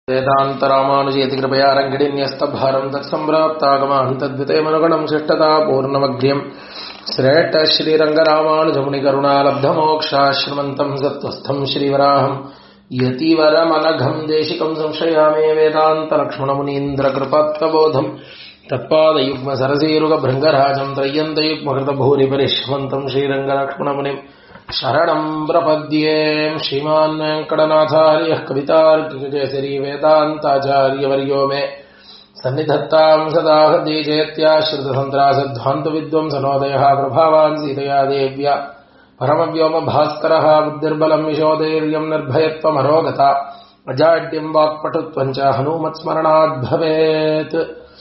वेदान्तरामानुजेति कृपया रङ्गिणीन्यस्तभारम् तत्सम्प्राप्तागमान् तद्वितयमनुगणम् शिष्टता पूर्णमग्र्यम् श्रेष्ठ श्रीरङ्गरामानुजमुनिकरुणालब्धमोक्षाश्रमन्तम् सत्त्वस्थम् श्रीवराहम् यतिवरमनघम् देशिकम् संशयामे वेदान्तलक्ष्मणमुनीन्द्रकृपात्तबोधम् तत्पादयुग्मसरसीरुगभृङ्गराजम् त्रय्यन्तयुग्मकृतभूरिपरिष्मन्तम् श्रीरङ्गलक्ष्मणमुनिम् शरणम् प्रपद्ये श्रीमान् वेङ्कटनाथार्यः कवितार्किककेसरी वेदान्ताचार्यवर्यो मे सन्निधत्ताम् सदा हृदीचेत्याश्रितसन्त्रासध्वान्तविद्वंसनोदयः प्रभावान् सीतया देव्या परमव्योमभास्करः बुद्धिर्बलम् विशोदैर्यम् निर्भयत्वमरोगता अजाड्यम् वाक्पटुत्वम् च हनुमत्स्मरणात् भवेत्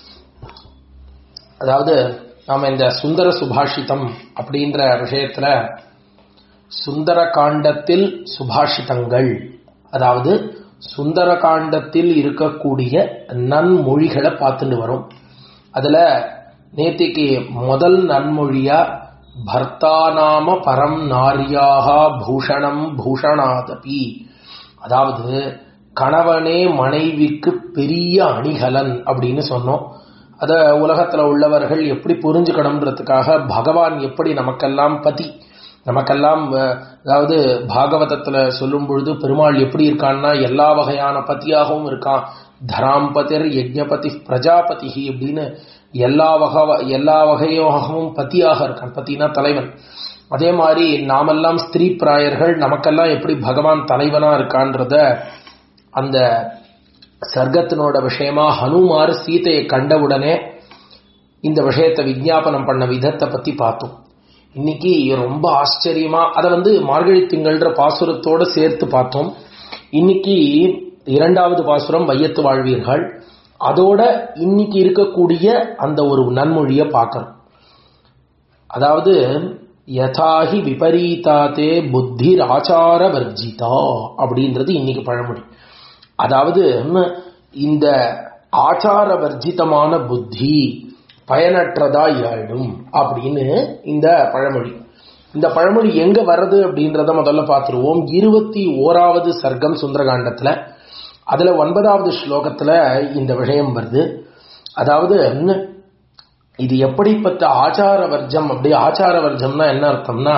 அதாவது நாம இந்த சுந்தர சுபாஷிதம் அப்படின்ற விஷயத்துல சுந்தர காண்டத்தில் சுபாஷிதங்கள் அதாவது சுந்தர காண்டத்தில் இருக்கக்கூடிய நன்மொழிகளை பார்த்துட்டு வரும் அதுல நேத்திக்கு முதல் நன்மொழியா பர்த்தாநாம பரம் நாரியாக பூஷணம் பூஷணாதபி அதாவது கணவனே மனைவிக்கு பெரிய அணிகலன் அப்படின்னு சொன்னோம் அத உலகத்துல உள்ளவர்கள் எப்படி புரிஞ்சுக்கணுன்றதுக்காக பகவான் எப்படி நமக்கெல்லாம் பதி நமக்கெல்லாம் அதாவது பாகவதத்துல சொல்லும் பொழுது பெருமாள் எப்படி இருக்கான்னா எல்லா வகையான பத்தியாகவும் இருக்கான் தராம்பதிர் யஜ்ஞபதி பிரஜாபதி அப்படின்னு எல்லா வகை எல்லா வகையாகவும் பத்தியாக இருக்கான் பத்தினா தலைவன் அதே மாதிரி நாமெல்லாம் ஸ்திரீ பிராயர்கள் நமக்கெல்லாம் எப்படி பகவான் தலைவனா இருக்கான்றத அந்த சர்க்கத்தினோட விஷயமா ஹனுமார் சீதையை கண்டவுடனே இந்த விஷயத்தை விஜாபனம் பண்ண விதத்தை பத்தி பார்த்தோம் இன்னைக்கு ரொம்ப ஆச்சரியமா அதை வந்து மார்கழி திங்கள்ன்ற பாசுரத்தோட சேர்த்து பார்த்தோம் இன்னைக்கு இரண்டாவது பாசுரம் வையத்து வாழ்வீர்கள் அதோட இன்னைக்கு இருக்கக்கூடிய அந்த ஒரு நன்மொழியை பார்க்கணும் அதாவது யதாகி விபரீதாத்தே புத்தி ஆச்சார வர்ஜிதா அப்படின்றது இன்னைக்கு பழமொழி அதாவது இந்த ஆச்சார வர்ஜிதமான புத்தி பயனற்றதா ஆயிடும் அப்படின்னு இந்த பழமொழி இந்த பழமொழி எங்க வருது அப்படின்றத முதல்ல பார்த்துருவோம் இருபத்தி ஓராவது சர்க்கம் சுந்தரகாண்டத்துல அதுல ஒன்பதாவது ஸ்லோகத்துல இந்த விஷயம் வருது அதாவது இது எப்படிப்பட்ட ஆச்சார வர்ஜம் அப்படி ஆச்சார வர்ஜம்னா என்ன அர்த்தம்னா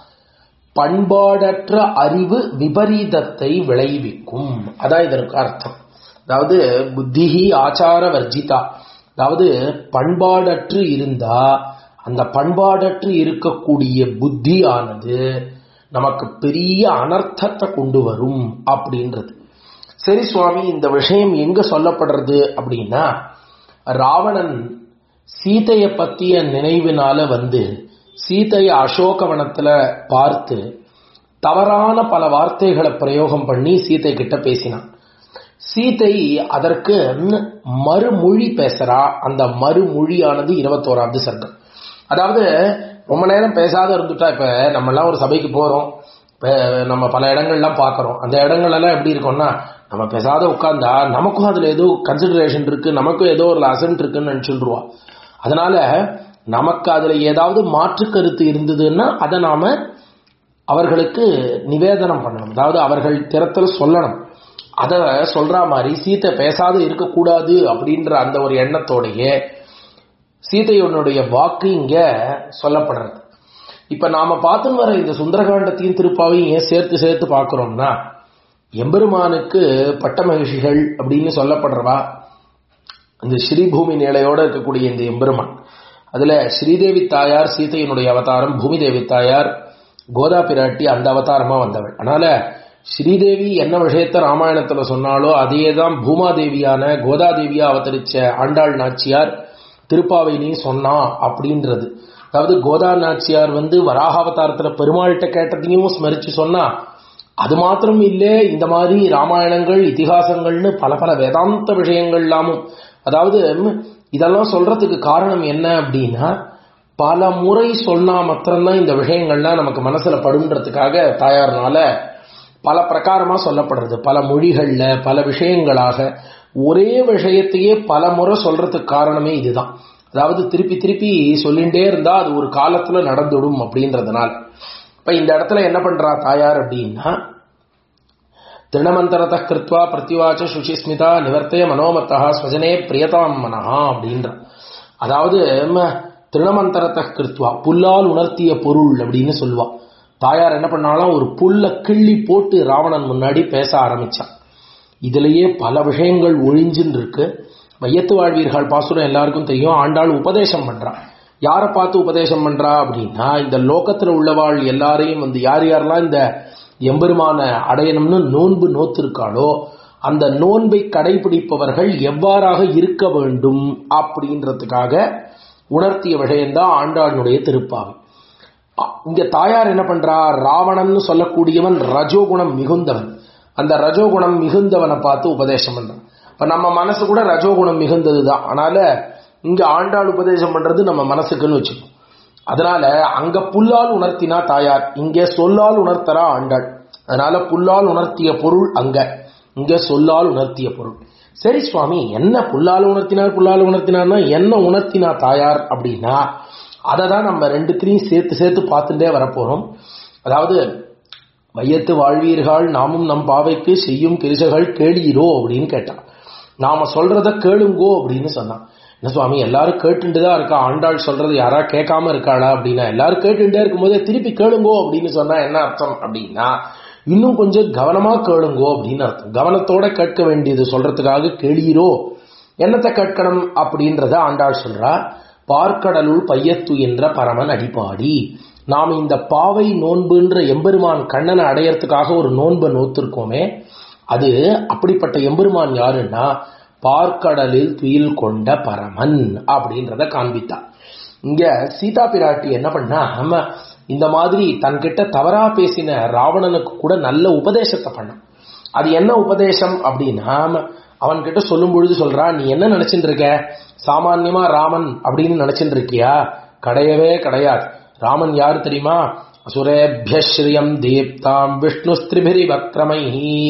பண்பாடற்ற அறிவு விபரீதத்தை விளைவிக்கும் அதான் இதற்கு அர்த்தம் அதாவது புத்திஹி ஆச்சார வர்ஜிதா அதாவது பண்பாடற்று இருந்தா அந்த பண்பாடற்று இருக்கக்கூடிய புத்தியானது நமக்கு பெரிய அனர்த்தத்தை கொண்டு வரும் அப்படின்றது சரி சுவாமி இந்த விஷயம் எங்க சொல்லப்படுறது அப்படின்னா ராவணன் சீதைய பத்திய நினைவினால வந்து சீதையை அசோகவனத்துல பார்த்து தவறான பல வார்த்தைகளை பிரயோகம் பண்ணி சீதை கிட்ட பேசினான் சீதை அதற்கு மறுமொழி பேசுறா அந்த மறுமொழியானது இருபத்தோராவது சர்க்கம் அதாவது ரொம்ப நேரம் பேசாத இருந்துட்டா இப்ப நம்ம எல்லாம் ஒரு சபைக்கு போறோம் நம்ம பல இடங்கள்லாம் பாக்குறோம் அந்த இடங்கள் எல்லாம் எப்படி இருக்கும்னா நம்ம பேசாத உட்கார்ந்தா நமக்கும் அதுல ஏதோ கன்சிடரேஷன் இருக்கு நமக்கும் ஏதோ ஒரு அசன்ட் இருக்குன்னு நினைச்சுருவா அதனால நமக்கு அதுல ஏதாவது மாற்று கருத்து இருந்ததுன்னா அதை நாம அவர்களுக்கு நிவேதனம் பண்ணணும் அதாவது அவர்கள் திறத்தில் சொல்லணும் அத சொல்ற மாதிரி சீத்தை பேசாத இருக்கக்கூடாது அப்படின்ற அந்த ஒரு எண்ணத்தோடைய சீதையனுடைய வாக்கு இங்க சொல்லப்படுறது இப்ப நாம பார்த்துன்னு வர இந்த சுந்தரகாண்டத்தையும் திருப்பாவையும் ஏன் சேர்த்து சேர்த்து பார்க்கிறோம்னா எம்பெருமானுக்கு பட்ட மகிழ்ச்சிகள் அப்படின்னு சொல்லப்படுறவா இந்த ஸ்ரீபூமி நிலையோட இருக்கக்கூடிய இந்த எம்பெருமான் அதுல ஸ்ரீதேவி தாயார் சீதையினுடைய அவதாரம் பூமி தேவி தாயார் கோதா பிராட்டி அந்த அவதாரமா வந்தவள் அதனால ஸ்ரீதேவி என்ன விஷயத்த ராமாயணத்துல சொன்னாலோ அதே தான் பூமாதேவியான கோதாதேவியா அவதரிச்ச ஆண்டாள் நாச்சியார் திருப்பாவையிலையும் சொன்னா அப்படின்றது அதாவது கோதா நாச்சியார் வந்து வராக அவதாரத்துல பெருமாள்கிட்ட கேட்டதையும் ஸ்மரிச்சு சொன்னா அது மாத்திரம் இல்லே இந்த மாதிரி ராமாயணங்கள் இத்திகாசங்கள்னு பல பல வேதாந்த விஷயங்கள் எல்லாமும் அதாவது இதெல்லாம் சொல்றதுக்கு காரணம் என்ன அப்படின்னா பல முறை சொன்னா மாத்திரம்தான் இந்த விஷயங்கள்லாம் நமக்கு மனசுல படுன்றதுக்காக தாயார்னால பல பிரகாரமா சொல்லப்படுறது பல மொழிகள்ல பல விஷயங்களாக ஒரே விஷயத்தையே பல முறை சொல்றதுக்கு காரணமே இதுதான் அதாவது திருப்பி திருப்பி சொல்லிண்டே இருந்தா அது ஒரு காலத்துல நடந்துடும் அப்படின்றதுனால இப்ப இந்த இடத்துல என்ன பண்றா தாயார் அப்படின்னா திருணமந்தரத கிருத்வா பிரத்யுவாச்ச சுஷிஸ்மிதா நிவர்த்தய மனோமத்தா ஸ்வஜனே பிரியதாம் மனஹா அப்படின்ற அதாவது ம, திருணமந்தரத கிருத்வா புல்லால் உணர்த்திய பொருள் அப்படின்னு சொல்லுவா தாயார் என்ன பண்ணாலும் ஒரு புல்ல கிள்ளி போட்டு ராவணன் முன்னாடி பேச ஆரம்பிச்சான் இதுலயே பல விஷயங்கள் ஒழிஞ்சுன்னு இருக்கு மையத்து வாழ்வீர்கள் பாசுரம் எல்லாருக்கும் தெரியும் ஆண்டாள் உபதேசம் பண்றா யாரை பார்த்து உபதேசம் பண்றா அப்படின்னா இந்த லோகத்துல உள்ளவாள் எல்லாரையும் வந்து யார் யாரெல்லாம் இந்த எம்பெருமான அடையணும்னு நோன்பு நோத்திருக்காளோ அந்த நோன்பை கடைபிடிப்பவர்கள் எவ்வாறாக இருக்க வேண்டும் அப்படின்றதுக்காக உணர்த்திய விஷயம்தான் ஆண்டாளுடைய திருப்பாவை அ- இங்க தாயார் என்ன பண்றா ராவணன் சொல்லக்கூடியவன் ரஜோகுணம் மிகுந்தவன் அந்த ரஜோகுணம் மிகுந்தவனை பார்த்து உபதேசம் பண்றான் இப்ப நம்ம மனசு கூட ரஜோகுணம் மிகுந்ததுதான் அதனால இங்க ஆண்டாள் உபதேசம் பண்றது நம்ம மனசுக்குன்னு வச்சுக்கணும் அதனால அங்க புல்லால் உணர்த்தினா தாயார் இங்க சொல்லால் உணர்த்தரா ஆண்டாள் அதனால புல்லால் உணர்த்திய பொருள் அங்க இங்க சொல்லால் உணர்த்திய பொருள் சரி சுவாமி என்ன புல்லால் உணர்த்தினார் புல்லால் உணர்த்தினார்னா என்ன உணர்த்தினா தாயார் அப்படின்னா அதை தான் நம்ம ரெண்டுத்திலையும் சேர்த்து சேர்த்து பார்த்துட்டே வரப்போறோம் அதாவது மையத்து வாழ்வீர்கள் நாமும் நம் பாவைக்கு செய்யும் கிரிசைகள் கேளீரோ அப்படின்னு கேட்டான் நாம சொல்றத கேளுங்கோ அப்படின்னு சொன்னான் என்ன சுவாமி எல்லாரும் கேட்டுட்டு தான் இருக்கா ஆண்டாள் சொல்றது யாரா கேட்காம இருக்காளா அப்படின்னா எல்லாரும் கேட்டுட்டே இருக்கும்போதே திருப்பி கேளுங்கோ அப்படின்னு சொன்னா என்ன அர்த்தம் அப்படின்னா இன்னும் கொஞ்சம் கவனமா கேளுங்கோ அப்படின்னு அர்த்தம் கவனத்தோட கேட்க வேண்டியது சொல்றதுக்காக கேளீரோ என்னத்தை கேட்கணும் அப்படின்றத ஆண்டாள் சொல்றா பார்க்கடலுள் பையத்து என்ற பரமன் அடிப்பாடி நாம் இந்த பாவை நோன்புன்ற எம்பெருமான் கண்ணனை அடையறதுக்காக ஒரு நோன்பை நோத்திருக்கோமே அது அப்படிப்பட்ட எம்பெருமான் யாருன்னா பார்க்கடலில் துயில் கொண்ட பரமன் அப்படின்றத காண்பித்தா இங்க சீதா பிராட்டி என்ன பண்ணா நம்ம இந்த மாதிரி தன்கிட்ட தவறா பேசின ராவணனுக்கு கூட நல்ல உபதேசத்தை பண்ணான் அது என்ன உபதேசம் அப்படின்னா அவன் கிட்ட சொல்லும் பொழுது சொல்றா நீ என்ன நினைச்சிட்டு இருக்க சாமான்யமா ராமன் அப்படின்னு நினைச்சிட்டு இருக்கியா கிடையவே கிடையாது ராமன் யாரு தெரியுமா அசுரேபியம் தீப்தாம் விஷ்ணு ஸ்திரிபிரி வக்ரமை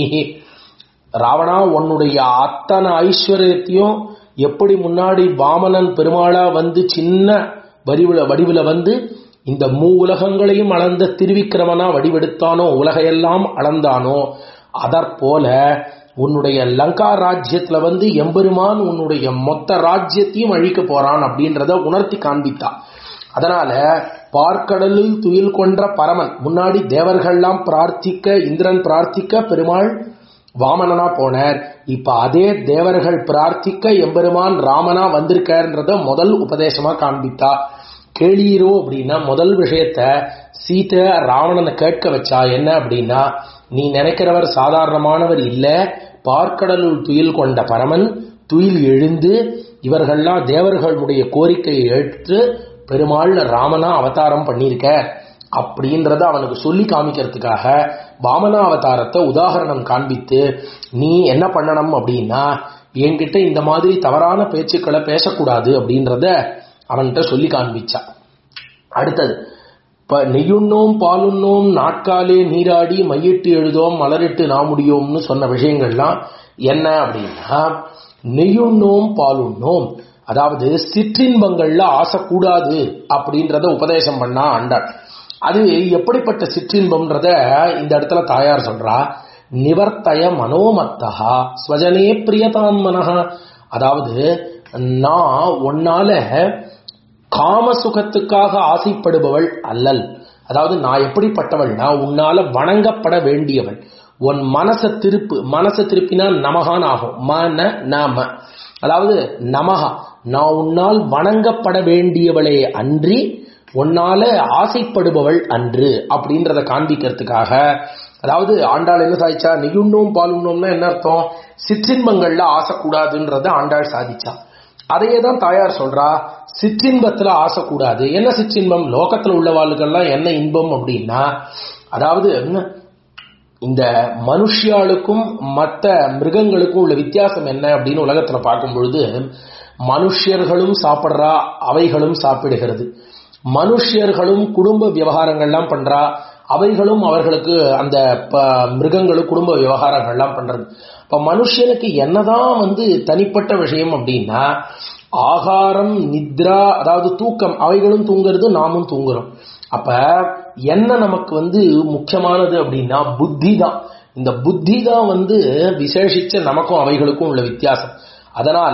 ராவணா உன்னுடைய அத்தனை ஐஸ்வர்யத்தையும் எப்படி முன்னாடி வாமனன் பெருமாளா வந்து சின்ன வடிவுல வடிவுல வந்து இந்த மூ உலகங்களையும் அளந்த திருவிக்கிரமனா வடிவெடுத்தானோ உலகையெல்லாம் அளந்தானோ அதற்போல உன்னுடைய லங்கா ராஜ்யத்துல வந்து எம்பெருமான் உன்னுடைய மொத்த ராஜ்யத்தையும் அழிக்க போறான் அப்படின்றத உணர்த்தி காண்பித்தான் அதனால பார்க்கடலில் துயில் கொன்ற பரமன் முன்னாடி தேவர்கள்லாம் பிரார்த்திக்க இந்திரன் பிரார்த்திக்க பெருமாள் வாமனனா போனார் இப்ப அதே தேவர்கள் பிரார்த்திக்க எம்பெருமான் ராமனா வந்திருக்காருன்றத முதல் உபதேசமா காண்பித்தா கேளீரோ அப்படின்னா முதல் விஷயத்த சீத்தை ராவணனை கேட்க வச்சா என்ன அப்படின்னா நீ நினைக்கிறவர் சாதாரணமானவர் இல்ல பார்க்கடலுள் துயில் கொண்ட பரமன் துயில் எழுந்து இவர்கள்லாம் தேவர்களுடைய கோரிக்கையை ஏற்று பெருமாள் ராமனா அவதாரம் பண்ணியிருக்க அப்படின்றத அவனுக்கு சொல்லி காமிக்கிறதுக்காக வாமனா அவதாரத்தை உதாகரணம் காண்பித்து நீ என்ன பண்ணணும் அப்படின்னா என்கிட்ட இந்த மாதிரி தவறான பேச்சுக்களை பேசக்கூடாது அப்படின்றத அவன்கிட்ட சொல்லி காண்பிச்சா அடுத்தது இப்ப நெய்யுண்ணோம் பாலுண்ணோம் நாட்காலே நீராடி மையிட்டு எழுதோம் மலரிட்டு நாமுடியோம்னு சொன்ன விஷயங்கள்லாம் என்ன அப்படின்னா நெய்யுண்ணோம் பாலுண்ணோம் அதாவது சிற்றின்பங்கள்ல ஆசைக்கூடாது அப்படின்றத உபதேசம் பண்ணா ஆண்டாள் அது எப்படிப்பட்ட சிற்றின்பம்ன்றத இந்த இடத்துல தாயார் சொல்றா நிவர்த்தய மனோமத்தகா ஸ்வஜனே பிரியதாம் மனஹா அதாவது நான் உன்னால காம சுகத்துக்காக ஆசைப்படுபவள் அல்லல் அதாவது நான் எப்படிப்பட்டவள்னா உன்னால வணங்கப்பட வேண்டியவள் உன் மனச திருப்பு மனச திருப்பினா நமகான் ஆகும் மன நம அதாவது நமகா நான் உன்னால் வணங்கப்பட வேண்டியவளே அன்றி உன்னால ஆசைப்படுபவள் அன்று அப்படின்றத காண்பிக்கிறதுக்காக அதாவது ஆண்டாள் என்ன சாதிச்சா நெய்யுண்ணோம் பாலுண்ணோம்னா என்ன அர்த்தம் சிற்றின்பங்கள்ல ஆசைக்கூடாதுன்றத ஆண்டாள் சாதிச்சா அதையே தான் தாயார் சொல்றா சிற்றின்பத்துல ஆசைக்கூடாது என்ன சிற்றின்பம் லோகத்துல உள்ளவாளுக்கெல்லாம் என்ன இன்பம் அப்படின்னா அதாவது இந்த மனுஷியாளுக்கும் மற்ற மிருகங்களுக்கும் உள்ள வித்தியாசம் என்ன அப்படின்னு உலகத்துல பார்க்கும் பொழுது மனுஷியர்களும் சாப்பிடுறா அவைகளும் சாப்பிடுகிறது மனுஷியர்களும் குடும்ப விவகாரங்கள்லாம் பண்றா அவைகளும் அவர்களுக்கு அந்த மிருகங்களும் குடும்ப விவகாரங்கள்லாம் பண்றது இப்ப மனுஷனுக்கு என்னதான் வந்து தனிப்பட்ட விஷயம் அப்படின்னா ஆகாரம் நித்ரா அதாவது தூக்கம் அவைகளும் தூங்குறது நாமும் தூங்குறோம் அப்ப என்ன நமக்கு வந்து முக்கியமானது அப்படின்னா புத்தி தான் இந்த புத்தி தான் வந்து விசேஷிச்ச நமக்கும் அவைகளுக்கும் உள்ள வித்தியாசம் அதனால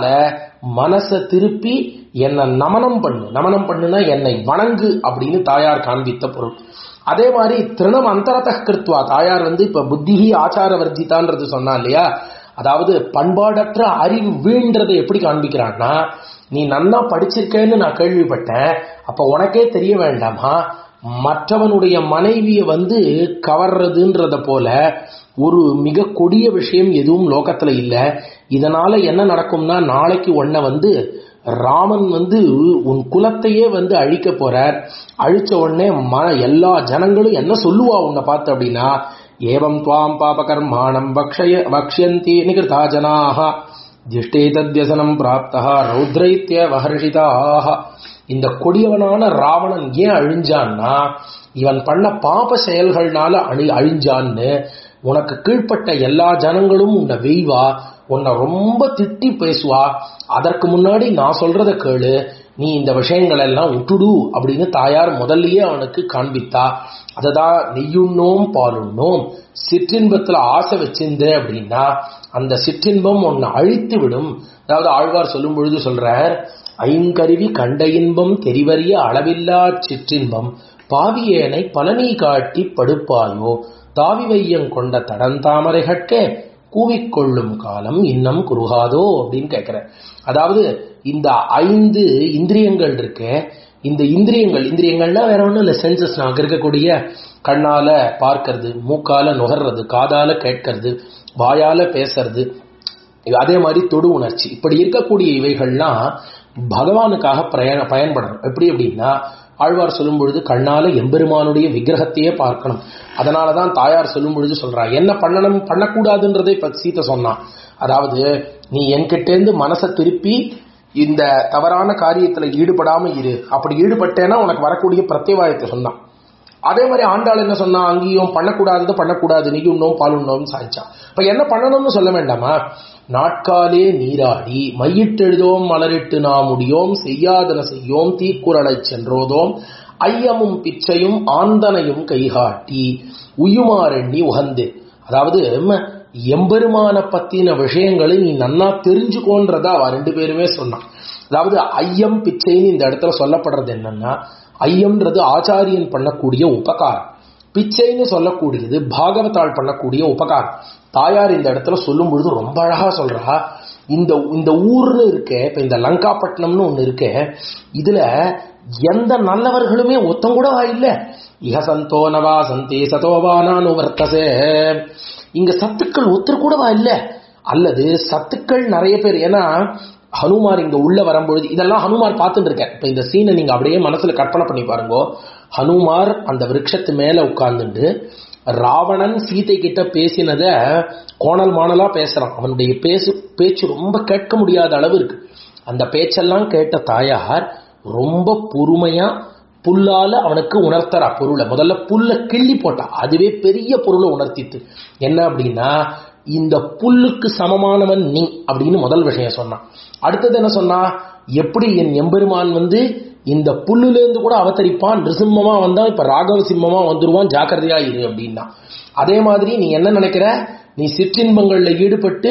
மனசை திருப்பி என்னை நமனம் பண்ணு நமனம் பண்ணுனா என்னை வணங்கு அப்படின்னு தாயார் காண்பித்த பொருள் அதே மாதிரி திருணம் அந்தரத கிருத்வா தாயார் வந்து இப்ப புத்தி ஆச்சார வர்ஜிதான்றது சொன்னா இல்லையா அதாவது பண்பாடற்ற அறிவு வீழ்ன்றதை எப்படி காண்பிக்கிறான்னா நீ நன்னா படிச்சிருக்கேன்னு நான் கேள்விப்பட்டேன் அப்ப உனக்கே தெரிய வேண்டாமா மற்றவனுடைய மனைவியை வந்து கவர்றதுன்றத போல ஒரு மிக கொடிய விஷயம் எதுவும் லோகத்துல இல்ல இதனால என்ன நடக்கும்னா நாளைக்கு உன்னை வந்து ராமன் வந்து உன் குலத்தையே வந்து அழிக்க போறார் அழிச்ச உடனே ம எல்லா ஜனங்களும் என்ன சொல்லுவா உன்னை பார்த்து அப்படின்னா ஏவம் துவாம் பாபகர்மாணம் பக்ஷய பக்ஷயந்தி நிகிருதா ஜனாக திஷ்டே தத்யசனம் பிராப்தா ரௌத்ரைத்திய வஹர்ஷிதாக இந்த கொடியவனான ராவணன் ஏன் அழிஞ்சான்னா இவன் பண்ண பாப செயல்கள்னால அழி அழிஞ்சான்னு உனக்கு கீழ்ப்பட்ட எல்லா ஜனங்களும் உன்னை வெய்வா உன்னை ரொம்ப திட்டி பேசுவா அதற்கு முன்னாடி நான் சொல்றத கேளு நீ இந்த விஷயங்கள் எல்லாம் விட்டுடு அப்படின்னு தாயார் முதல்லயே அவனுக்கு காண்பித்தா அததான் நெய்யுண்ணோம் பாலுண்ணோம் சிற்றின்பத்துல ஆசை வச்சிருந்த அப்படின்னா அந்த சிற்றின்பம் உன்னை அழித்து விடும் அதாவது ஆழ்வார் சொல்லும் பொழுது சொல்றார் ஐங்கருவி கண்ட இன்பம் தெரிவறிய அளவில்லா சிற்றின்பம் பாவியேனை பலனீ காட்டி படுப்பாயோ தாவி வையம் கொண்ட தடந்தாமரை கட்கே கூவிக்கொள்ளும் காலம் இன்னும் குறுகாதோ அப்படின்னு கேட்கிறேன் அதாவது இந்த ஐந்து இந்திரியங்கள் இருக்கு இந்த இந்திரியங்கள் இந்திரியங்கள்னா வேற ஒன்றும் இல்லை சென்சஸ் நமக்கு இருக்கக்கூடிய கண்ணால பார்க்கறது மூக்கால நுகர்றது காதால கேட்கறது வாயால பேசுறது அதே மாதிரி தொடு உணர்ச்சி இப்படி இருக்கக்கூடிய இவைகள்லாம் பகவானுக்காக பிரயண பயன்படணும் எப்படி அப்படின்னா ஆழ்வார் சொல்லும் பொழுது கண்ணால எம்பெருமானுடைய விக்கிரகத்தையே பார்க்கணும் அதனாலதான் தாயார் சொல்லும் பொழுது சொல்றா என்ன பண்ணணும் பண்ணக்கூடாதுன்றதை இப்ப சீத்தை சொன்னான் அதாவது நீ என்கிட்டேருந்து மனசை திருப்பி இந்த தவறான காரியத்துல ஈடுபடாம இரு அப்படி ஈடுபட்டேன்னா உனக்கு வரக்கூடிய பிரத்யவாயத்தை சொன்னான் அதே மாதிரி ஆண்டாள் என்ன சொன்னா அங்கேயும் பண்ணக்கூடாதது பண்ணக்கூடாது நீ உண்ணோம் பால் உண்ணோம் சாய்ச்சான் இப்ப என்ன பண்ணணும்னு சொல்ல வேண்டாமா நாட்காலே நீராடி மையிட்டெழுதோம் மலரிட்டு நாம் முடியோம் செய்யாதன செய்யோம் தீக்குறளை சென்றோதோம் ஐயமும் பிச்சையும் ஆந்தனையும் கைகாட்டி உயுமாறெண்ணி உகந்து அதாவது எம்பெருமான பத்தின விஷயங்களை நீ நன்னா தெரிஞ்சுக்கோன்றதா அவ ரெண்டு பேருமே சொன்னான் அதாவது ஐயம் பிச்சைன்னு இந்த இடத்துல சொல்லப்படுறது என்னன்னா ஐயம்ன்றது ஆச்சாரியன் பண்ணக்கூடிய உபகாரம் பிச்சைன்னு சொல்லக்கூடியது பாகவதாள் பண்ணக்கூடிய உபகாரம் தாயார் இந்த இடத்துல சொல்லும் பொழுது ரொம்ப அழகா சொல்றா இந்த இந்த ஊர்னு இருக்க இப்ப இந்த லங்காப்பட்டினம்னு ஒண்ணு இருக்க இதுல எந்த நல்லவர்களுமே ஒத்தம் கூடவா இல்ல இக சந்தோ நவா சந்தே சதோவா நான் வர்த்தசே இங்க சத்துக்கள் ஒத்தர் கூடவா இல்ல அல்லது சத்துக்கள் நிறைய பேர் ஏன்னா ஹனுமார் இங்க உள்ள வரும்பொழுது இதெல்லாம் ஹனுமார் பார்த்துட்டு இருக்கேன் இப்ப இந்த சீனை நீங்க அப்படியே மனசுல கற்பனை பண்ணி பாருங்க ஹனுமார் அந்த விரக்ஷத்து மேல உட்கார்ந்துட்டு ராவணன் சீதை கிட்ட பேசினத கோணல் மாணலா பேசுறான் அவனுடைய பேசு பேச்சு ரொம்ப கேட்க முடியாத அளவு இருக்கு அந்த பேச்செல்லாம் கேட்ட தாயார் ரொம்ப பொறுமையா புல்லால அவனுக்கு உணர்த்தரா பொருளை முதல்ல புல்ல கிள்ளி போட்டா அதுவே பெரிய பொருளை உணர்த்தித்து என்ன அப்படின்னா இந்த புல்லுக்கு சமமானவன் நீ அப்படின்னு முதல் விஷயம் சொன்னான் அடுத்தது என்ன சொன்னா எப்படி என் எம்பெருமான் வந்து இந்த புல்லுல இருந்து கூட அவதரிப்பான் நிருசிம்மமா வந்தா இப்ப ராகவ சிம்மமா வந்துருவான் ஜாக்கிரதையா இரு அப்படின்னா அதே மாதிரி நீ என்ன நினைக்கிற நீ சிற்றின்பங்கள்ல ஈடுபட்டு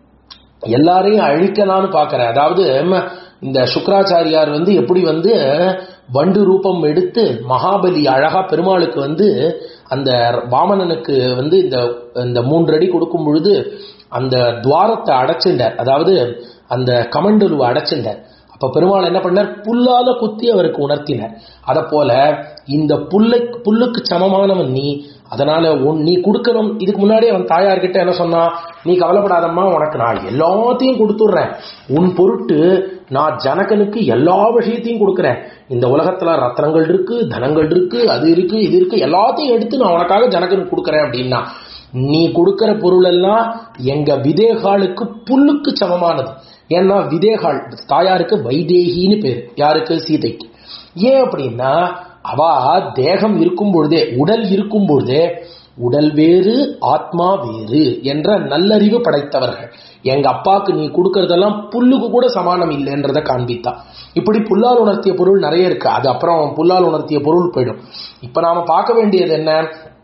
எல்லாரையும் அழிக்கலாம்னு பாக்குற அதாவது இந்த சுக்கராச்சாரியார் வந்து எப்படி வந்து வண்டு ரூபம் எடுத்து மகாபலி அழகா பெருமாளுக்கு வந்து அந்த வாமனனுக்கு வந்து இந்த இந்த மூன்று அடி கொடுக்கும் பொழுது அந்த துவாரத்தை அடைச்சுண்டார் அதாவது அந்த கமண்டலுவை அடைச்சுண்டார் அப்ப பெருமாள் என்ன பண்ணார் புல்லால குத்தி அவருக்கு உணர்த்தினார் அத போல இந்த புல்லை புல்லுக்கு சமமானவன் நீ அதனால உன் நீ கொடுக்கணும் இதுக்கு முன்னாடி அவன் தாயார்கிட்ட என்ன சொன்னா நீ கவலைப்படாதம்மா உனக்கு நான் எல்லாத்தையும் கொடுத்துடுறேன் உன் பொருட்டு நான் ஜனகனுக்கு எல்லா விஷயத்தையும் கொடுக்குறேன் இந்த உலகத்துல ரத்னங்கள் இருக்கு தனங்கள் இருக்கு அது இருக்கு இது இருக்கு எல்லாத்தையும் எடுத்து நான் உனக்காக ஜனகனுக்கு கொடுக்குறேன் அப்படின்னா நீ கொடுக்கிற பொருள் எல்லாம் எங்க விதேகாலுக்கு புல்லுக்கு சமமானது ஏன்னா விதேகால் தாயாருக்கு வைதேகின்னு பேர் யாருக்கு சீதைக்கு ஏன் அப்படின்னா அவ தேகம் இருக்கும் பொழுதே உடல் இருக்கும் பொழுதே உடல் வேறு ஆத்மா வேறு என்ற நல்லறிவு படைத்தவர்கள் எங்க அப்பாவுக்கு நீ கொடுக்கறதெல்லாம் புல்லுக்கு கூட சமானம் இல்லைன்றத காண்பித்தா இப்படி புல்லால் உணர்த்திய பொருள் நிறைய இருக்கு அது அப்புறம் புல்லால் உணர்த்திய பொருள் போயிடும் இப்ப நாம பார்க்க வேண்டியது என்ன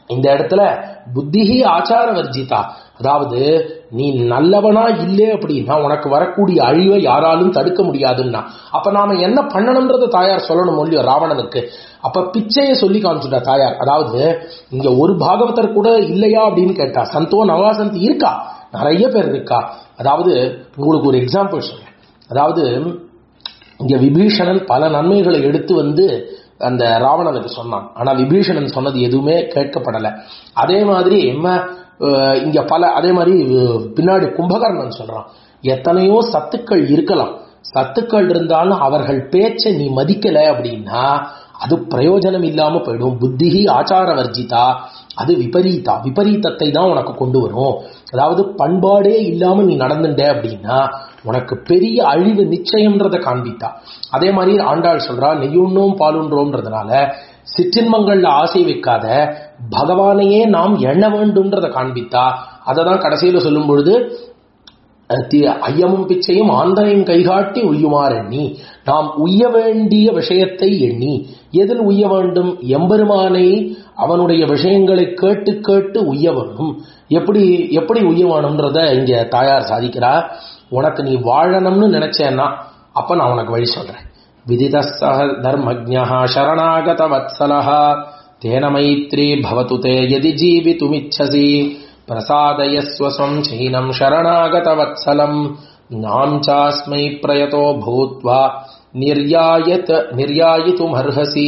இந்த இடத்துல புத்திஹி ஆச்சார வர்ஜிதா அதாவது நீ நல்லவனா இல்லை அப்படின்னா உனக்கு வரக்கூடிய அழிவை யாராலும் தடுக்க முடியாதுன்னா அப்ப நாம என்ன பண்ணணும்ன்றத தாயார் சொல்லணும் இல்லையோ ராவணனுக்கு அப்ப பிச்சையை சொல்லி காமிச்சுட்டா தாயார் அதாவது இங்க ஒரு பாகவதர் கூட இல்லையா அப்படின்னு கேட்டா சந்தோ நவாசந்தி இருக்கா நிறைய பேர் இருக்கா அதாவது உங்களுக்கு ஒரு எக்ஸாம்பிள் சொல்றேன் அதாவது இங்க விபீஷணன் பல நன்மைகளை எடுத்து வந்து அந்த ராவணனுக்கு சொன்னான் ஆனா விபீஷணன் சொன்னது எதுவுமே கேட்கப்படல அதே மாதிரி எம்ம அஹ், இங்க பல அதே மாதிரி அஹ், பின்னாடி கும்பகர்ணன் சொல்றான் எத்தனையோ சத்துக்கள் இருக்கலாம் சத்துக்கள் இருந்தாலும் அவர்கள் பேச்சை நீ மதிக்கல அப்படின்னா அது பிரயோஜனம் இல்லாம போயிடும் புத்திஹி ஆச்சார வர்ஜிதா அது விபரீதா விபரீதத்தை தான் உனக்கு கொண்டு வரும் அதாவது பண்பாடே இல்லாம நீ நடந்துட்ட அப்படின்னா உனக்கு பெரிய அழிவு நிச்சயம்ன்றத காண்பித்தா அதே மாதிரி ஆண்டாள் சொல்றா நெய்யுண்ணோம் பாலுன்றோம்ன்றதுனால சிற்றின்மங்கள்ல ஆசை வைக்காத பகவானையே நாம் எண்ண வேண்டும்ன்றத காண்பித்தா அதை தான் கடைசியில சொல்லும் பொழுது தி- ஐயமும் பிச்சையும் ஆந்தனையும் கைகாட்டி உய்யுமாறு எண்ணி நாம் உய்ய வேண்டிய விஷயத்தை எண்ணி எதில் உய்ய வேண்டும் எம்பெருமானை அவனுடைய விஷயங்களை கேட்டு கேட்டு உய்ய வேணும் எப்படி எப்படி உய்ய வேணும்ன்றத இங்க தாயார் சாதிக்கிறா உனக்கு நீ வாழணும்னு நினைச்சேன்னா அப்ப நான் உனக்கு வழி சொல்றேன் விதிதஸ்ஸஹ தர்மஜ்ஞா சரணாகத வத்சலஹ தேன மைத்ரி பவது தே யதி ஜீவிதுமிச்சசி பிரசாதயஸ்வ சஞ்சைனம் சரணாகத வத்சலம் நாம் சாஸ்மை பிரயதோ பூத்வா நிர்யாயத் நிர்யாயித்தும் அர்ஹசி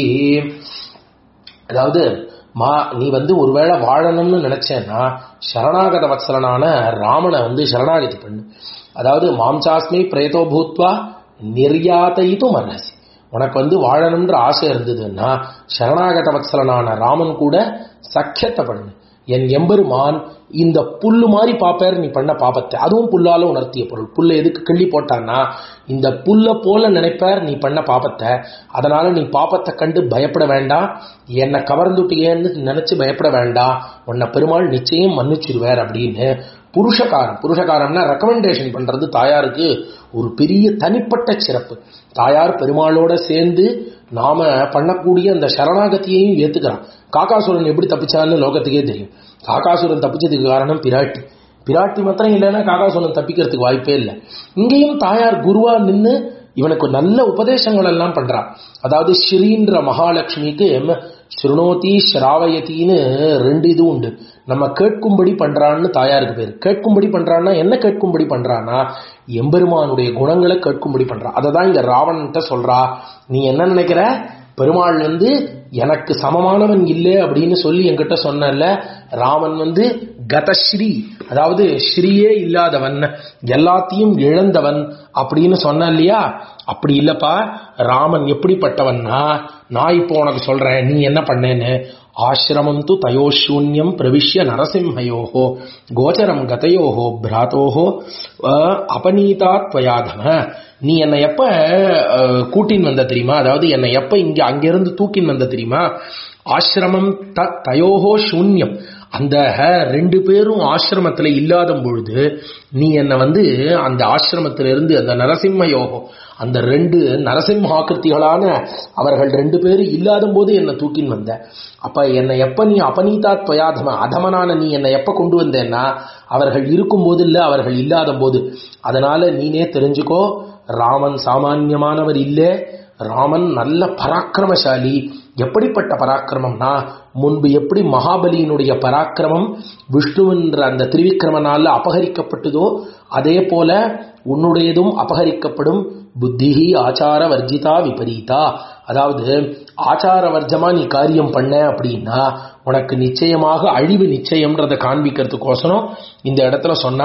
அதாவது மா நீ வந்து ஒருவேளை வாழணும்னு நினைச்சேன்னா சரணாகத வத்சலனான ராமனை வந்து சரணாகதி பண்ணு அதாவது மாம்சாஸ்மி பிரேதோ பூத்வா நிர்யாதைத்தும் அர்ஹசி உனக்கு வந்து வாழணும்ன்ற ஆசை இருந்ததுன்னா சரணாகத வத்சலனான ராமன் கூட சக்கியத்தை பண்ணு என் எம்பெருமான் இந்த புல்லு மாதிரி பாப்பார் நீ பண்ண பாபத்தை அதுவும் புல்லால உணர்த்திய பொருள் புல்லை எதுக்கு கிள்ளி போட்டான்னா இந்த புல்ல போல நினைப்பார் நீ பண்ண பாபத்தை அதனால நீ பாபத்தை கண்டு பயப்பட வேண்டாம் என்னை கவர்ந்துட்டியேன்னு நினைச்சு பயப்பட வேண்டாம் உன்னை பெருமாள் நிச்சயம் மன்னிச்சிருவார் அப்படின்னு புருஷகாரம் புருஷகாரம்னா ரெக்கமெண்டேஷன் பண்றது தாயாருக்கு ஒரு பெரிய தனிப்பட்ட சிறப்பு தாயார் பெருமாளோட சேர்ந்து நாம பண்ணக்கூடிய அந்த சரணாகதியையும் ஏத்துக்கிறான் காக்காசுரன் எப்படி தப்பிச்சான்னு லோகத்துக்கே தெரியும் காக்காசுரன் தப்பிச்சதுக்கு காரணம் பிராட்டி பிராட்டி மாத்திரம் இல்லைன்னா காக்காசுரன் தப்பிக்கிறதுக்கு வாய்ப்பே இல்லை இங்கேயும் தாயார் குருவா நின்னு இவனுக்கு நல்ல உபதேசங்கள் எல்லாம் பண்றா அதாவது ஸ்ரீன்ற மகாலட்சுமிக்கு எம்ம ஸ்ருணோதி ஸ்ராவயத்தின்னு ரெண்டு இது உண்டு நம்ம கேட்கும்படி பண்றான்னு தாயாருக்கு பேர் கேட்கும்படி பண்றான்னா என்ன கேட்கும்படி பண்றான்னா எம்பெருமானுடைய குணங்களை கேட்கும்படி பண்றா அதை தான் இங்க ராவணன்ட்ட சொல்றா நீ என்ன நினைக்கிற பெருமாள் வந்து எனக்கு சமமானவன் இல்லை அப்படின்னு சொல்லி என்கிட்ட சொன்னல ராமன் வந்து கதஸ்ரீ அதாவது ஸ்ரீயே இல்லாதவன் எல்லாத்தையும் இழந்தவன் அப்படின்னு சொன்ன இல்லையா அப்படி இல்லப்பா ராமன் எப்படிப்பட்டவன்னா நான் இப்போ உனக்கு சொல்றேன் நீ என்ன பண்ணேன்னு ஆசிரமம் து தயோஷூன்யம் பிரவிஷ்ய நரசிம்ஹயோஹோ கோச்சரம் கதையோஹோ பிராத்தோஹோ அஹ், அபநீதா துவயாதம நீ என்னை எப்ப அஹ், கூட்டின்னு வந்த தெரியுமா அதாவது என்னை எப்ப இங்க அங்கிருந்து தூக்கின்னு வந்த தெரியுமா ஆசிரமம் த தயோஹோ சூன்யம் அந்த ரெண்டு பேரும் ஆசிரமத்துல இல்லாத பொழுது நீ என்னை வந்து அந்த ஆசிரமத்தில இருந்து அந்த நரசிம்ம யோகம் அந்த ரெண்டு நரசிம்மாக்கிருத்திகளான அவர்கள் ரெண்டு பேரும் இல்லாத போது என்னை தூக்கின்னு வந்த அப்ப என்னை எப்ப நீ அபநீதா துவயாதம அதமனான நீ என்னை எப்ப கொண்டு வந்தேன்னா அவர்கள் இருக்கும் போது இல்ல அவர்கள் இல்லாத போது அதனால நீனே தெரிஞ்சுக்கோ ராமன் சாமான்யமானவர் இல்லை ராமன் நல்ல பராக்கிரமசாலி எப்படிப்பட்ட பராக்கிரமம்னா முன்பு எப்படி மகாபலியினுடைய பராக்கிரமம் விஷ்ணுவென்ற அந்த திரிவிக்ரமனால அபகரிக்கப்பட்டதோ அதே போல உன்னுடையதும் அபகரிக்கப்படும் புத்திஹி ஆச்சார வர்ஜிதா விபரீதா அதாவது ஆச்சார வர்ஜமா நீ காரியம் பண்ண அப்படின்னா உனக்கு நிச்சயமாக அழிவு நிச்சயம்ன்றதை காண்பிக்கிறதுக்கோசரம் இந்த இடத்துல சொன்னா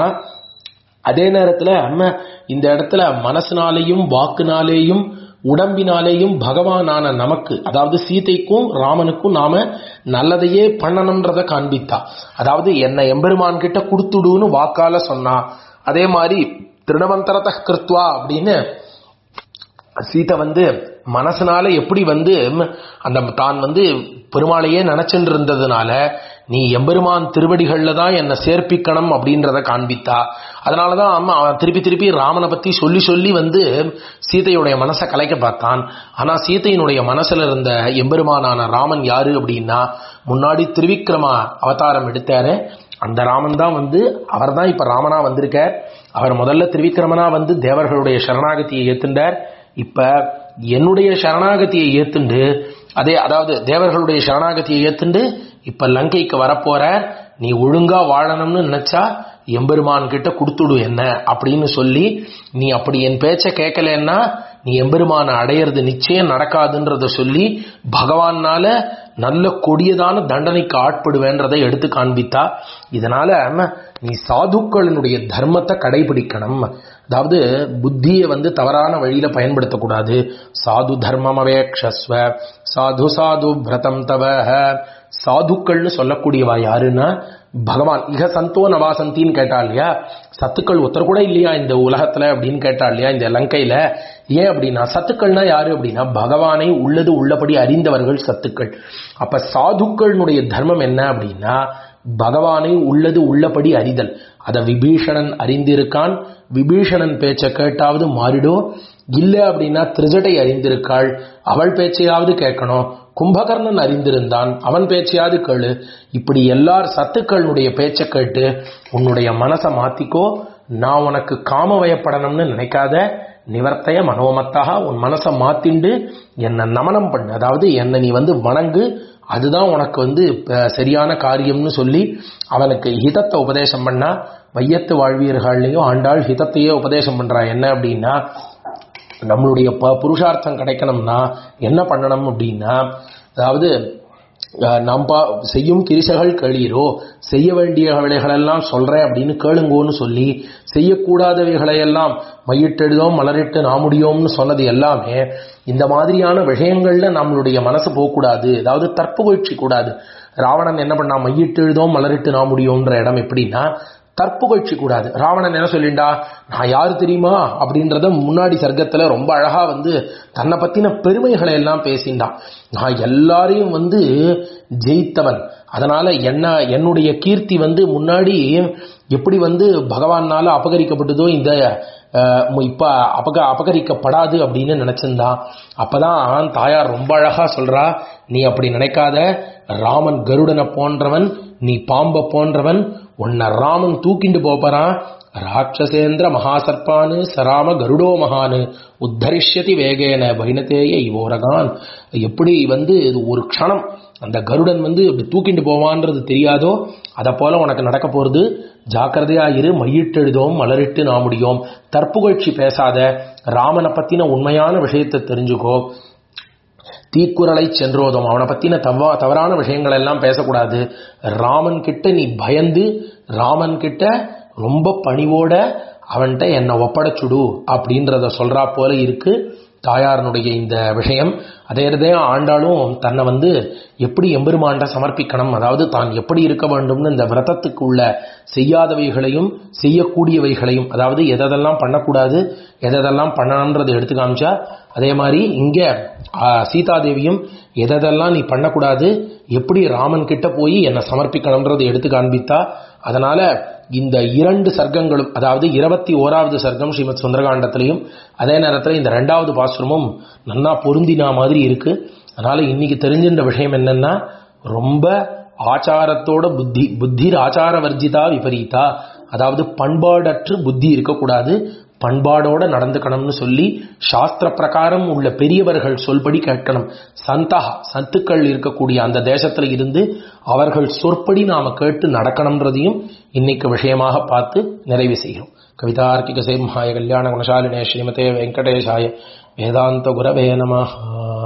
அதே நேரத்துல நம்ம இந்த இடத்துல மனசுனாலேயும் வாக்குனாலேயும் உடம்பினாலேயும் பகவானான நமக்கு அதாவது சீதைக்கும் ராமனுக்கும் நாம நல்லதையே பண்ணணும்ன்றத காண்பித்தா அதாவது என்னை எம்பெருமான் கிட்ட கொடுத்துடுன்னு வாக்கால சொன்னா அதே மாதிரி திருணவந்தரத கிருத்வா அப்படின்னு சீதை வந்து மனசனால எப்படி வந்து அந்த தான் வந்து பெருமாளையே நினைச்சுட்டு இருந்ததுனால நீ எம்பெருமான் திருவடிகள்ல தான் என்னை சேர்ப்பிக்கணும் அப்படின்றத காண்பித்தா அதனாலதான் அம்மா அவன் திருப்பி திருப்பி ராமனை பத்தி சொல்லி சொல்லி வந்து சீதையுடைய மனசை கலைக்க பார்த்தான் ஆனா சீதையினுடைய மனசுல இருந்த எம்பெருமானான ராமன் யாரு அப்படின்னா முன்னாடி திருவிக்ரமா அவதாரம் எடுத்தாரு அந்த ராமன் தான் வந்து அவர் தான் இப்ப ராமனா வந்திருக்கார் அவர் முதல்ல திருவிக்கிரமனா வந்து தேவர்களுடைய சரணாகதியை ஏத்துண்டார் இப்ப என்னுடைய சரணாகதியை ஏத்துண்டு அதே அதாவது தேவர்களுடைய சரணாகதியை ஏத்துண்டு இப்ப லங்கைக்கு வரப்போற நீ ஒழுங்கா வாழணும்னு நினைச்சா எம்பெருமான் கிட்ட கொடுத்துடு என்ன அப்படின்னு சொல்லி நீ அப்படி என் பேச்ச கேட்கலன்னா நீ எம்பெருமான அடையிறது நிச்சயம் நடக்காதுன்றத சொல்லி பகவானால நல்ல கொடியதான தண்டனைக்கு ஆட்படுவேன்றதை எடுத்து காண்பித்தா இதனால நீ சாதுக்களினுடைய தர்மத்தை கடைபிடிக்கணும் அதாவது புத்தியை வந்து தவறான வழியில பயன்படுத்தக்கூடாது சாது தர்மம் அவேக்ஷஸ்வ சாது சாது பிரதம் தவ சாதுக்கள்னு சொல்லக்கூடியவா யாருன்னா பகவான் இக சந்தோ நவாசந்தின்னு கேட்டா இல்லையா சத்துக்கள் ஒருத்தர் கூட இல்லையா இந்த உலகத்துல அப்படின்னு கேட்டா இல்லையா இந்த லங்கையில ஏன் அப்படின்னா சத்துக்கள்னா யாரு அப்படின்னா பகவானை உள்ளது உள்ளபடி அறிந்தவர்கள் சத்துக்கள் அப்ப சாதுக்களினுடைய தர்மம் என்ன அப்படின்னா பகவானை உள்ளது உள்ளபடி அறிதல் அத விபீஷணன் அறிந்திருக்கான் விபீஷணன் பேச்ச கேட்டாவது மாறிடும் இல்ல அப்படின்னா திருஜடை அறிந்திருக்காள் அவள் பேச்சையாவது கேட்கணும் கும்பகர்ணன் அறிந்திருந்தான் அவன் பேச்சையாவது கேளு இப்படி எல்லார் சத்துக்களுடைய பேச்சை கேட்டு உன்னுடைய மனசை மாத்திக்கோ நான் உனக்கு காம வயப்படணும்னு நினைக்காத நிவர்த்தைய மனோமத்தாக உன் மனசை மாத்திண்டு என்னை நமனம் பண்ணு அதாவது என்னை நீ வந்து வணங்கு அதுதான் உனக்கு வந்து அஹ், சரியான காரியம்னு சொல்லி அவனுக்கு ஹிதத்தை உபதேசம் பண்ணா வையத்து வாழ்வீர்கள்லையும் ஆண்டாள் ஹிதத்தையே உபதேசம் பண்றா என்ன அப்படின்னா நம்மளுடைய ப புருஷார்த்தம் கிடைக்கணும்னா என்ன பண்ணணும் அப்படின்னா அதாவது அஹ், நாம் பா செய்யும் கிரிசைகள் கேளீரோ செய்ய வேண்டிய வேலைகளெல்லாம் சொல்றேன் அப்படின்னு கேளுங்கோன்னு சொல்லி செய்யக்கூடாதவைகளையெல்லாம் மையிட்டெழுதோம் மலரிட்டு நாமுடியோம்னு சொன்னது எல்லாமே இந்த மாதிரியான விஷயங்கள்ல நம்மளுடைய மனசு போகக்கூடாது அதாவது தற்புகழ்ச்சி கூடாது ராவணன் என்ன பண்ணா மையிட்டு எழுதோம் மலரிட்டு நாமுடியோன்ற இடம் எப்படின்னா தற்புகழ்ச்சி கூடாது ராவணன் என்ன சொல்லிண்டா நான் யாரு தெரியுமா அப்படின்றத முன்னாடி சர்க்கத்துல ரொம்ப அழகா வந்து தன்னை பத்தின பெருமைகளை எல்லாம் பேசிண்டான் நான் எல்லாரையும் வந்து ஜெயித்தவன் அதனால என்ன என்னுடைய கீர்த்தி வந்து முன்னாடி எப்படி வந்து பகவானால அபகரிக்கப்பட்டதோ இந்த அஹ், இப்ப அபக அபகரிக்கப்படாது அப்படின்னு நினைச்சிருந்தான் அப்பதான் தாயார் ரொம்ப அழகா சொல்றா நீ அப்படி நினைக்காத ராமன் கருடனை போன்றவன் நீ பாம்ப போன்றவன் உன்னை ராமன் தூக்கிண்டு போறான் ராட்சசேந்திர மகாசர்பானு சராம கருடோ மகானு உத்தரிஷ்யதி வேகேன வைனதேய இவோரகான் எப்படி வந்து இது ஒரு க்ஷணம் அந்த கருடன் வந்து இப்படி தூக்கிண்டு போவான்றது தெரியாதோ அதை போல உனக்கு நடக்க போறது ஜாக்கிரதையா இரு மையிட்டெழுதோம் மலரிட்டு நாமுடியோம் தற்புகழ்ச்சி பேசாத ராமனை பத்தின உண்மையான விஷயத்தை தெரிஞ்சுக்கோ தீக்குறளை சென்றோதும் அவனை பத்தின தவா தவறான விஷயங்கள் எல்லாம் பேசக்கூடாது ராமன் கிட்ட நீ பயந்து ராமன் கிட்ட ரொம்ப பணிவோட அவன்கிட்ட என்னை ஒப்படைச்சுடு அப்படின்றத சொல்றா போல இருக்கு தாயாரனுடைய இந்த விஷயம் அதே இதே ஆண்டாலும் தன்னை வந்து எப்படி எம்பெருமான்ட சமர்ப்பிக்கணும் அதாவது தான் எப்படி இருக்க வேண்டும்னு இந்த விரதத்துக்கு உள்ள செய்யாதவைகளையும் செய்யக்கூடியவைகளையும் அதாவது எதெல்லாம் பண்ணக்கூடாது எதெல்லாம் பண்ணணும்ன்றதை எடுத்து காமிச்சா அதே மாதிரி இங்க ஆ, சீதாதேவியும் எதெல்லாம் நீ பண்ணக்கூடாது எப்படி ராமன் கிட்ட போய் என்னை சமர்ப்பிக்கணும்ன்றதை எடுத்து காண்பித்தா அதனால இந்த இரண்டு சர்க்கங்களும் அதாவது இருபத்தி ஓராவது சர்க்கம் ஸ்ரீமத் சுந்தரகாண்டத்திலையும் அதே நேரத்தில் இந்த ரெண்டாவது பாசுரமும் நன்னா பொருந்தினா மாதிரி இருக்கு அதனால இன்னைக்கு தெரிஞ்சின்ற விஷயம் என்னன்னா ரொம்ப ஆச்சாரத்தோட புத்தி புத்தி ஆச்சார வர்ஜிதா விபரீதா அதாவது பண்பாடற்று புத்தி இருக்கக்கூடாது பண்பாடோட நடந்துக்கணும்னு சொல்லி சாஸ்திர பிரகாரம் உள்ள பெரியவர்கள் சொல்படி கேட்கணும் சந்தா சத்துக்கள் இருக்கக்கூடிய அந்த தேசத்துல இருந்து அவர்கள் சொற்படி நாம கேட்டு நடக்கணும்ன்றதையும் இன்னைக்கு விஷயமாக பார்த்து நிறைவு செய்கிறோம் கவிதார்க்கிக சேம்ஹாய கல்யாண குணசாலினே ஸ்ரீமதே வெங்கடேஷாய வேதாந்த குரவே நமஹா